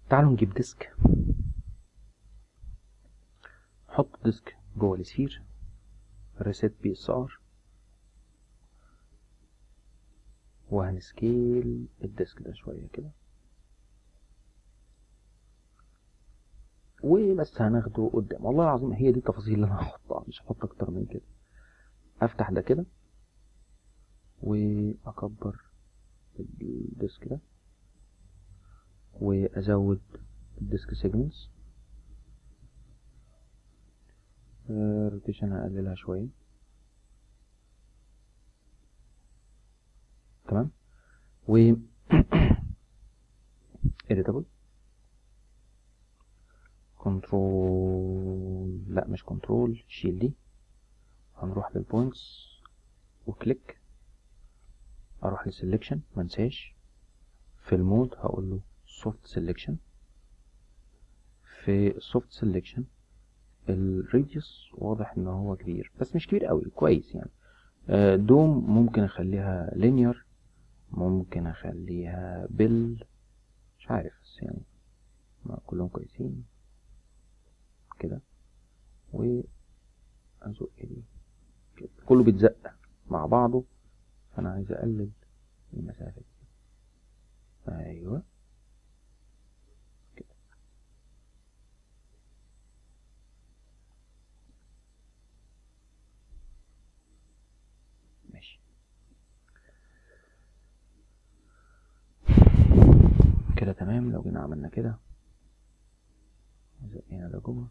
تعالوا نجيب ديسك حط ديسك جوه السفير ريسيت بي اس ار وهنسكيل الديسك ده شويه كده وبس هناخده قدام والله العظيم هي دي التفاصيل اللي انا هحطها مش هحط اكتر من كده افتح ده كده واكبر الديسك ده وازود الديسك سيجمنتس روتيشن هقللها شويه تمام و editable كنترول لا مش كنترول شيل دي هنروح للبوينتس وكليك اروح لسلكشن منساش في المود هقول له سوفت سيلكشن في السوفت سيلكشن الراديوس واضح ان هو كبير بس مش كبير قوي كويس يعني دوم ممكن اخليها لينير ممكن اخليها بال مش عارف بس يعني ما كلهم كويسين كده و ازق دي كده كله بيتزق مع بعضه فانا عايز اقلل المسافة دي ايوه كده ماشي كده تمام لو جينا عملنا كده زقينا ده جوه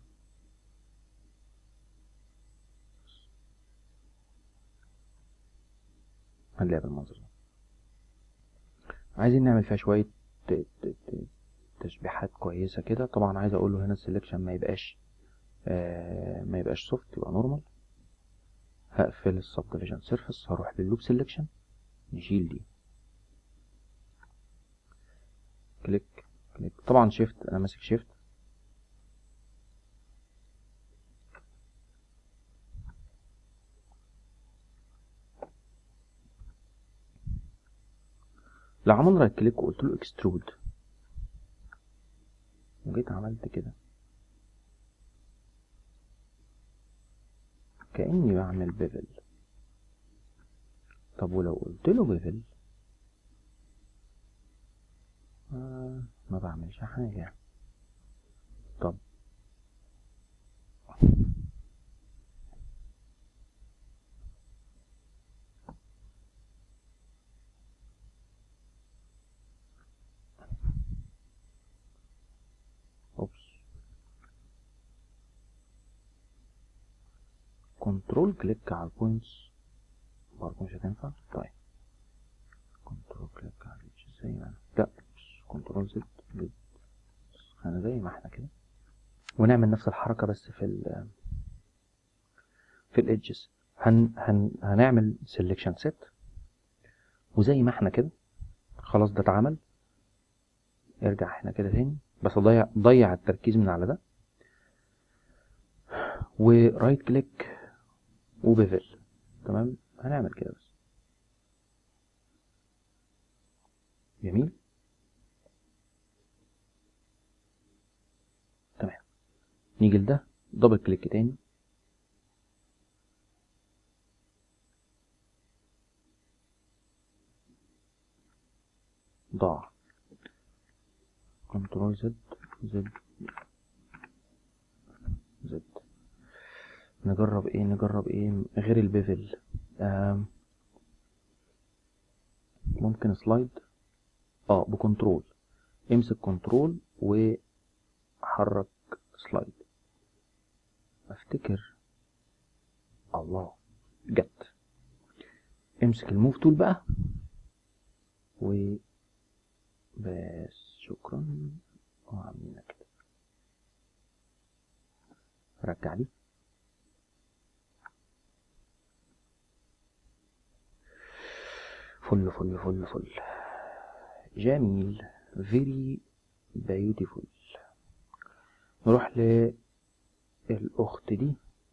هنلاقيها بالمنظر ده عايزين نعمل فيها شوية تشبيحات كويسة كده طبعا عايز اقول له هنا السلكشن ما يبقاش آه ما يبقاش سوفت يبقى نورمال هقفل السب ديفيجن سيرفيس هروح لللوب سيلكشن نشيل دي كليك كليك طبعا شيفت انا ماسك شيفت لو عملنا رايت كليك وقلت له اكسترود وجيت عملت كده كأني بعمل بيفل طب ولو قلت له بيفل آه ما بعملش حاجة طب اوبس كنترول كليك على البوينتس برضه مش هتنفع طيب كنترول كليك على الاتش زي ما انا لا كنترول زد زد انا زي ما احنا كده ونعمل نفس الحركه بس في ال في الايدجز هن هن هنعمل سيلكشن سيت وزي ما احنا كده خلاص ده اتعمل ارجع هنا كده تاني بس ضيع ضيع التركيز من على ده ورايت كليك وبيفل تمام هنعمل كده بس جميل تمام نيجي لده دبل كليك تاني ضاع كنترول زد زد زد نجرب ايه نجرب ايه غير البيفل آم. ممكن سلايد اه بكنترول امسك كنترول وحرك سلايد افتكر الله جت امسك الموف تول بقى و بس شكرا وعاملين كده رجع لي فل فل فل فل جميل very beautiful نروح للأخت دي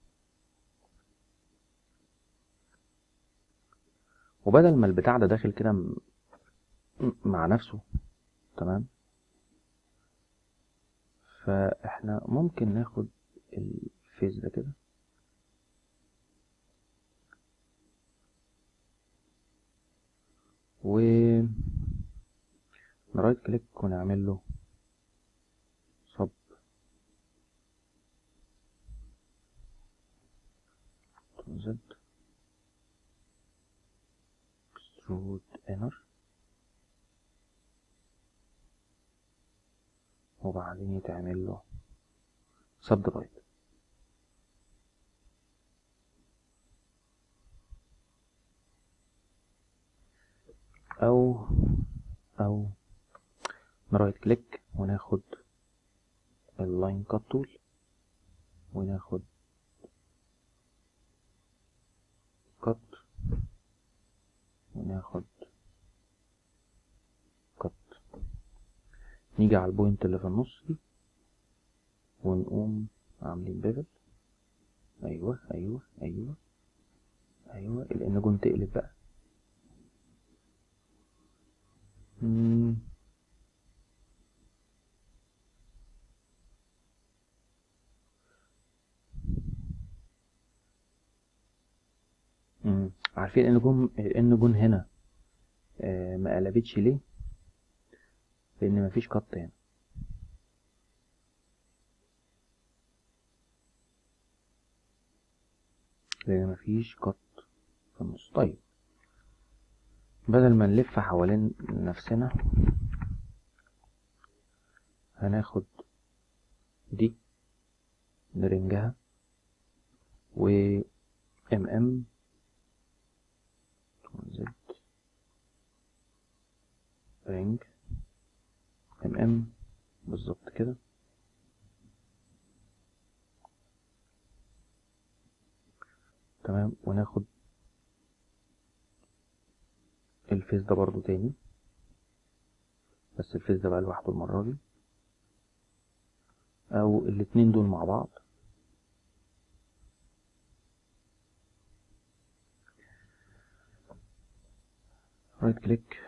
وبدل ما البتاع ده داخل كده م- مع نفسه تمام فاحنا ممكن ناخد الفيز ده كده و نرايت كليك ونعمل له صب زد اكسترود انر وبعدين يتعمل له سب ديفايد او او نرايت كليك وناخد اللاين كات تول وناخد كات وناخد كات نيجي على البوينت اللي في النص دي ونقوم عاملين بيفل ايوه ايوه ايوه ايوه الانجون تقلب بقى مم. مم. عارفين ان جون ان جون هنا آه ما قلبتش ليه لان مفيش قط هنا لان مفيش قط في النص طيب بدل ما نلف حوالين نفسنا هناخد دي نرنجها و ام ام زد رينج ام ام بالظبط كده تمام وناخد الفيس ده برضو تاني بس الفيس ده بقى لوحده المرة دي او الاتنين دول مع بعض رايت كليك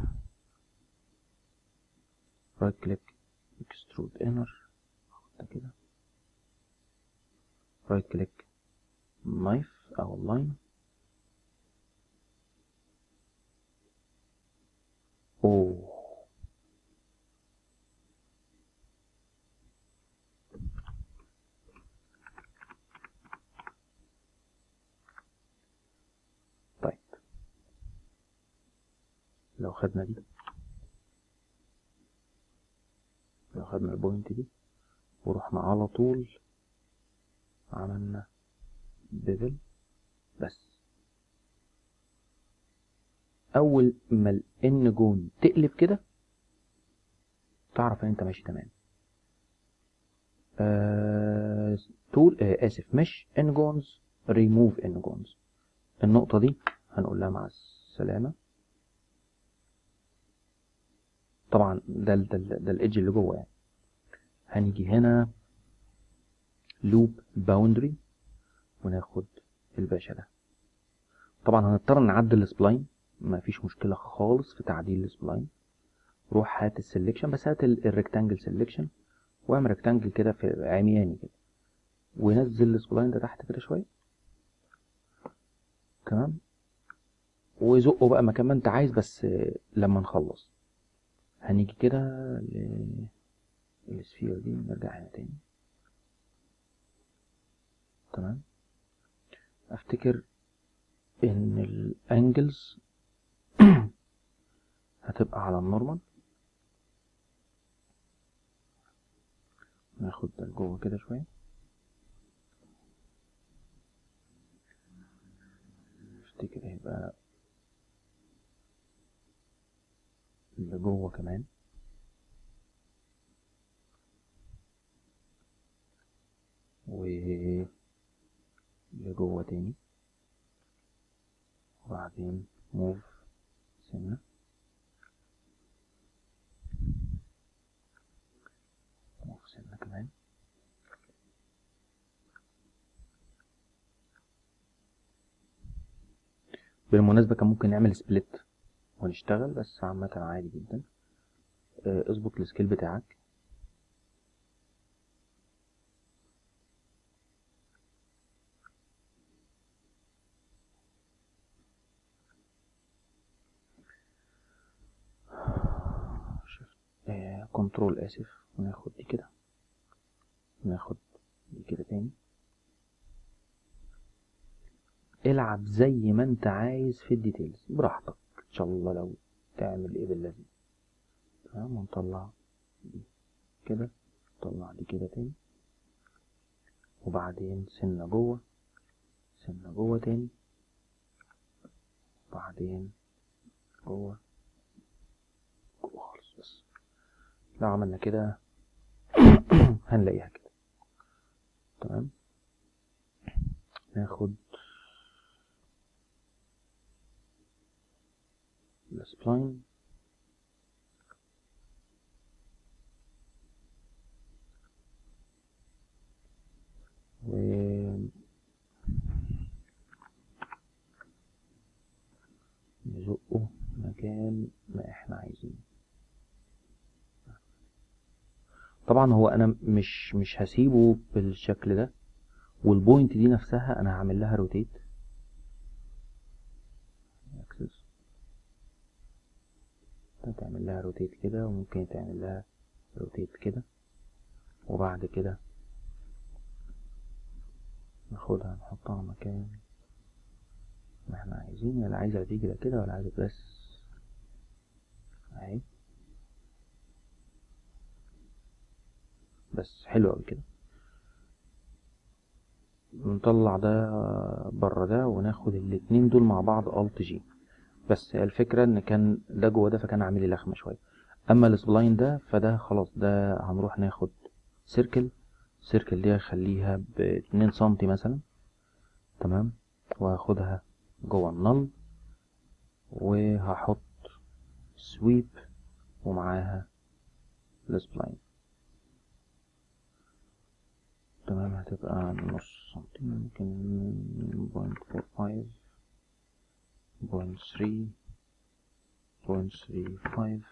رايت كليك اكسترود انر ده كده رايت كليك نايف او لاين اوه طيب لو خدنا دي لو خدنا البوينت دي ورحنا على طول عملنا بيفل بس اول ما الان جون تقلب كده تعرف ان انت ماشي تمام آه... تول آه اسف مش ان جونز ريموف ان جونز النقطه دي هنقول لها مع السلامه طبعا ده ده ده الايدج اللي جوه يعني هنيجي هنا لوب باوندري وناخد الباشا ده طبعا هنضطر نعدل السبلاين ما فيش مشكله خالص في تعديل السبلاين روح هات السلكشن بس هات الريكتانجل سلكشن واعمل ريكتانجل كده في عمياني كده ونزل السبلاين ده تحت كده شويه تمام وزقه بقى مكان ما انت عايز بس لما نخلص هنيجي كده للسفير دي نرجع هنا تاني تمام افتكر ان الانجلز هتبقى على النورمال ناخد ده لجوه كده شويه افتكر هيبقى اللي جوه كمان و اللي جوه تاني وبعدين موف سنة موف سنة كمان بالمناسبة كان ممكن نعمل سبليت ونشتغل بس عامة عادي جدا اظبط السكيل بتاعك آه كنترول اسف وناخد دي كده ناخد دي كده تاني العب زي ما انت عايز في الديتيلز براحتك ان شاء الله لو تعمل ايه باللذيذ تمام ونطلع دي كده نطلع دي كده تاني وبعدين سنة جوه سنة جوه تاني وبعدين جوه جوه خالص بس لو عملنا كده هنلاقيها كده تمام ناخد السبلاين و نزقه مكان ما احنا عايزينه طبعا هو انا مش مش هسيبه بالشكل ده والبوينت دي نفسها انا هعمل لها روتيت اكسس تعمل لها روتيت كده وممكن تعمل لها روتيت كده وبعد كده ناخدها نحطها مكان ما احنا عايزين ولا عايزة تيجي كده ولا عايزة بس اهي بس حلو اوي كده نطلع ده بره ده وناخد الاتنين دول مع بعض الت جي بس الفكرة ان كان ده جوه ده فكان عامل لي لخمة شوية اما السبلاين ده فده خلاص ده هنروح ناخد سيركل السيركل دي هخليها باتنين سنتي مثلا تمام وهاخدها جوه النل وهحط سويب ومعاها السبلاين تمام هتبقى نص سنتي ممكن بوينت فور فايف بوينت ثري بوينت ثري فايف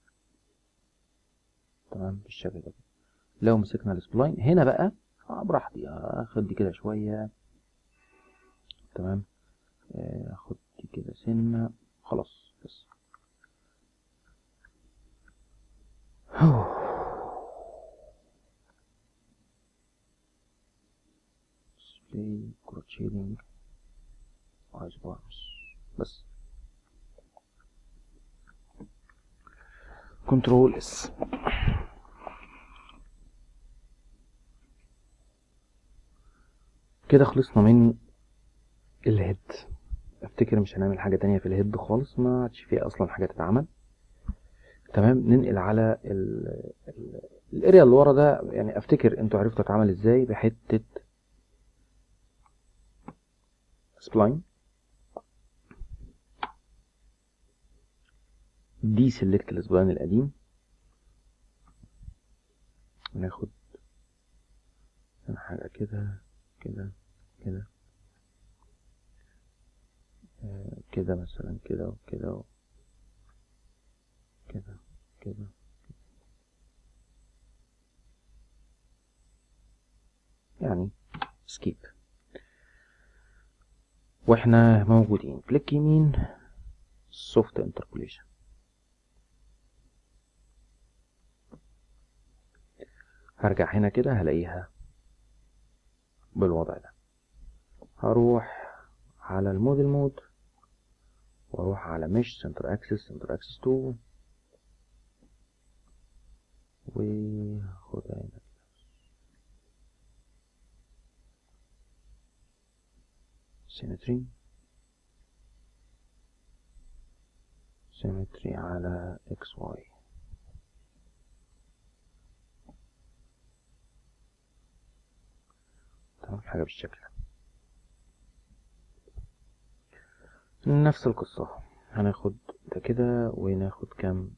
تمام بالشكل ده لو مسكنا السبلاين هنا بقى آه براحتي اخد دي كده شوية تمام اخد دي كده سنة خلاص بس display crowd shading eyes bars بس كنترول اس كده خلصنا من الهيد افتكر مش هنعمل حاجة تانية في الهيد خالص ما عادش فيها اصلا حاجة تتعمل تمام ننقل على الاريا اللي ورا ده يعني افتكر انتوا عرفتوا اتعمل ازاي بحتة سبلاين دي سيلكت السبلاين القديم ناخد حاجة كده كده كده آه كده مثلا كده وكده كده كده يعني سكيب واحنا موجودين كليك يمين سوفت انتربوليشن هرجع هنا كده هلاقيها بالوضع ده هروح على الموديل مود واروح على مش سنتر اكسس سنتر اكسس 2 وهاخدها هنا سيمتري سيمتري على اكس واي تمام حاجة بالشكل نفس القصة هناخد ده كده وناخد كام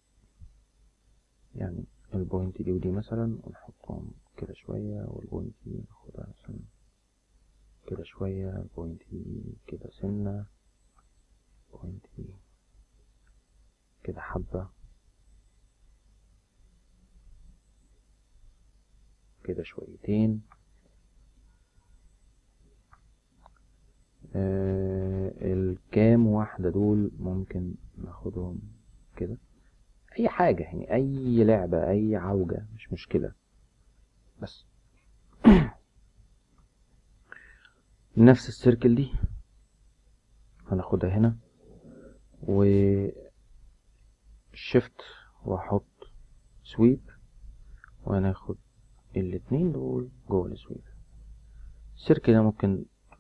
يعني البوينت دي ودي مثلا ونحطهم كده شوية والبوينت دي ناخدها مثلا كده شوية البوينت دي كده سنة البوينت دي كده حبة كده شويتين آه الكام واحدة دول ممكن ناخدهم كده اي حاجة يعني اي لعبة اي عوجة مش مشكلة بس نفس السيركل دي هناخدها هنا و شيفت واحط سويب وهناخد الاتنين دول جوه السويب السيركل ده ممكن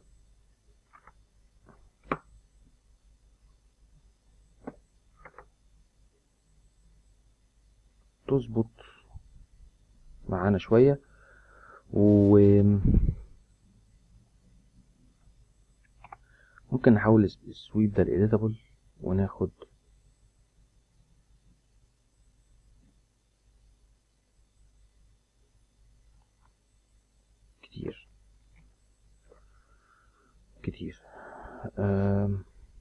تظبط معانا شوية و ممكن نحول السويب ده لإيديتابل وناخد كتير كتير أم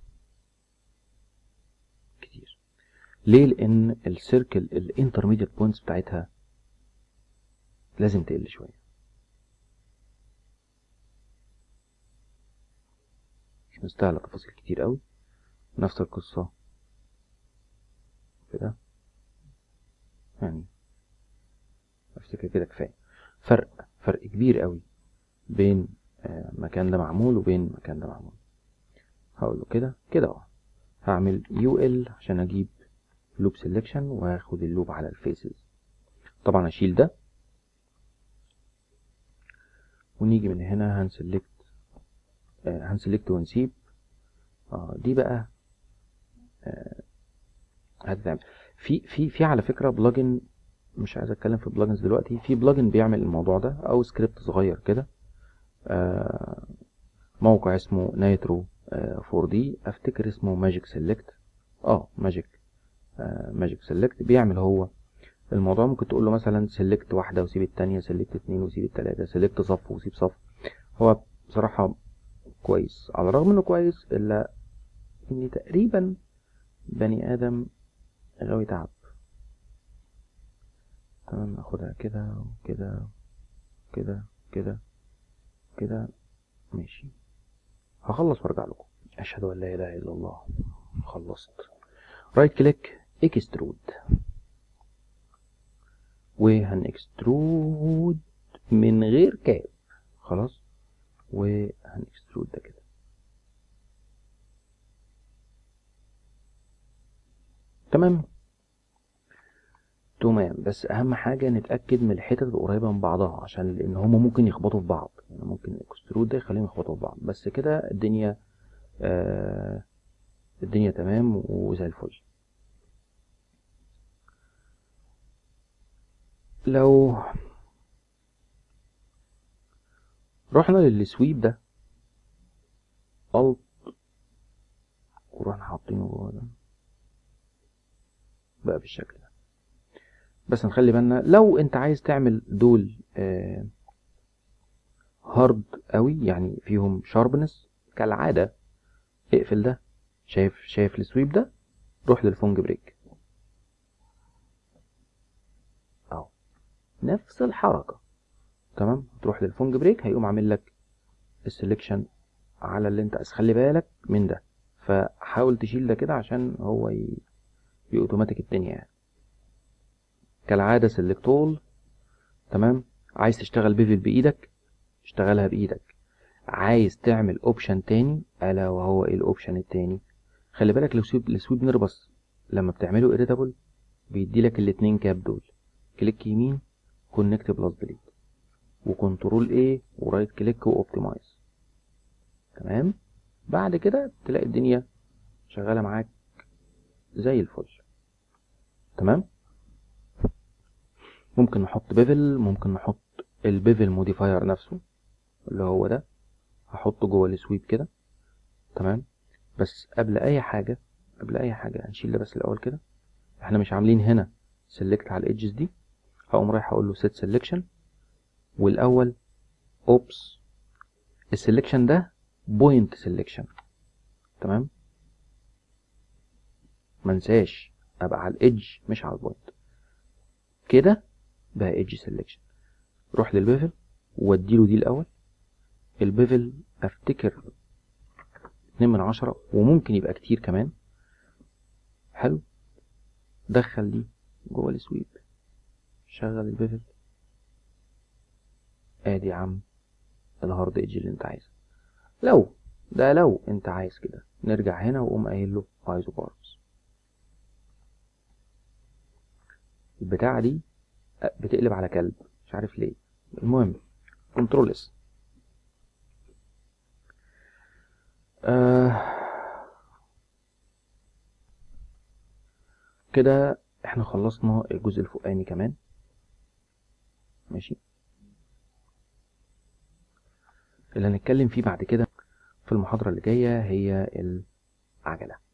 كتير ليه لان السيركل الانترميديت بوينتس بتاعتها لازم تقل شويه مش مستاهله تفاصيل كتير قوي نفس القصه كده يعني افتكر كده كفايه فرق فرق كبير قوي بين المكان ده معمول وبين المكان ده معمول هقول له كده كده اهو هعمل يو ال عشان اجيب لوب سيلكشن وهاخد اللوب على الفيسز طبعا اشيل ده ونيجي من هنا هنسلكت آه هنسلكت ونسيب اه دي بقى آه هتتعمل في في في على فكره بلجن مش عايز اتكلم في بلجنز دلوقتي في بلجن بيعمل الموضوع ده او سكريبت صغير كده آه موقع اسمه نايترو 4 دي افتكر اسمه ماجيك سيلكت اه ماجيك ماجيك سيلكت بيعمل هو الموضوع ممكن تقول له مثلا سيلكت واحده وسيب التانية سيلكت اتنين وسيب التلاته سيلكت صف وسيب صف هو بصراحه كويس على الرغم انه كويس الا اني تقريبا بني ادم غاوي تعب تمام ناخدها كده وكده كده كده كده ماشي هخلص وارجع لكم اشهد ان لا اله الا الله خلصت رايت كليك اكسترود وهنكسترود من غير كاب خلاص وهنكسترود ده كده تمام تمام بس اهم حاجة نتأكد من الحتت القريبة من بعضها عشان لان هما ممكن يخبطوا في بعض يعني ممكن الاكسترود ده يخليهم يخبطوا في بعض بس كده الدنيا آه الدنيا تمام وزي الفل لو رحنا للسويب ده الت ورحنا حاطينه جوه ده بقى بالشكل ده بس نخلي بالنا لو انت عايز تعمل دول آه هارد قوي يعني فيهم شاربنس كالعادة اقفل ده شايف شايف السويب ده روح للفونج بريك اهو نفس الحركة تمام تروح للفونج بريك هيقوم عامل لك السلكشن على اللي انت عايز خلي بالك من ده فحاول تشيل ده كده عشان هو ي... اوتوماتيك الدنيا يعني كالعادة سيلكت اول تمام عايز تشتغل بيفل بايدك اشتغلها بايدك عايز تعمل اوبشن تاني الا وهو ايه الاوبشن التاني خلي بالك لو سويب السويب نربص لما بتعمله اريتابل بيدي لك الاتنين كاب دول كليك يمين كونكت بلس ديليت وكنترول ايه ورايت كليك واوبتمايز تمام بعد كده تلاقي الدنيا شغاله معاك زي الفل تمام ممكن نحط بيفل ممكن نحط البيفل موديفاير نفسه اللي هو ده هحطه جوه السويب كده تمام بس قبل اي حاجه قبل اي حاجه هنشيل ده بس الاول كده احنا مش عاملين هنا سيلكت على الايدجز دي هقوم رايح اقول له سيت سيلكشن والاول اوبس السيلكشن ده بوينت سيلكشن تمام منساش ابقى على الايدج مش على البوينت كده بقى ايدج سيلكشن روح للبيفل واديله دي الاول البيفل افتكر اتنين من عشرة وممكن يبقى كتير كمان حلو دخل دي جوه السويب شغل البيفل ادي يا عم الهارد ايدج اللي انت عايزه لو ده لو انت عايز كده نرجع هنا وقوم قايل له ايزو بارز البتاعة دي بتقلب على كلب مش عارف ليه المهم كنترول اس آه كده احنا خلصنا الجزء الفوقاني كمان ماشي اللي هنتكلم فيه بعد كده في المحاضرة اللي جاية هي العجلة